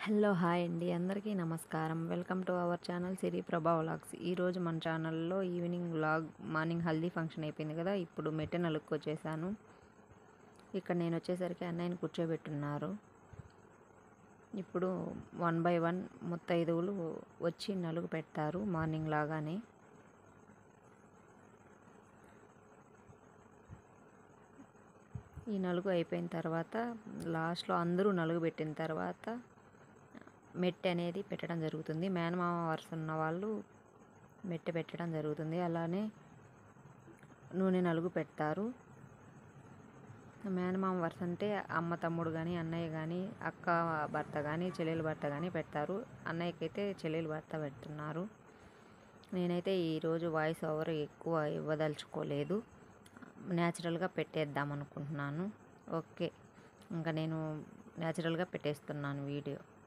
hello hi అండి అందరికీ నమస్కారం welcome to our channel Siri Prabha vlogs ఈరోజు మన ఛానల్లో evening vlog morning haldi function అయిపోయింది కదా ఇప్పుడు మెట్టె నలుగుకు వచ్చేసాను ఇక్కడ నేను వచ్చేసరికి అన్నయ్యని కూర్చోబెట్టున్నారు ఇప్పుడు వన్ బై వన్ ముత్తైదువులు వచ్చి నలుగు పెడతారు మార్నింగ్ లాగానే ఈ నలుగు అయిపోయిన తర్వాత లాస్ట్లో అందరూ నలుగు పెట్టిన తర్వాత మెట్టె అనేది పెట్టడం జరుగుతుంది మేనమామ వరుస ఉన్న వాళ్ళు మెట్టె పెట్టడం జరుగుతుంది అలానే నూనె నలుగు పెడతారు మేనమామ వరుస అంటే అమ్మ తమ్ముడు కానీ అన్నయ్య కానీ అక్క భర్త కానీ చెల్లెలు భర్త కానీ పెడతారు అన్నయ్యకైతే చెల్లెలు భర్త పెడుతున్నారు నేనైతే ఈరోజు వాయిస్ ఓవర్ ఎక్కువ ఇవ్వదలుచుకోలేదు న్యాచురల్గా పెట్టేద్దాం అనుకుంటున్నాను ఓకే ఇంకా నేను న్యాచురల్గా పెట్టేస్తున్నాను వీడియో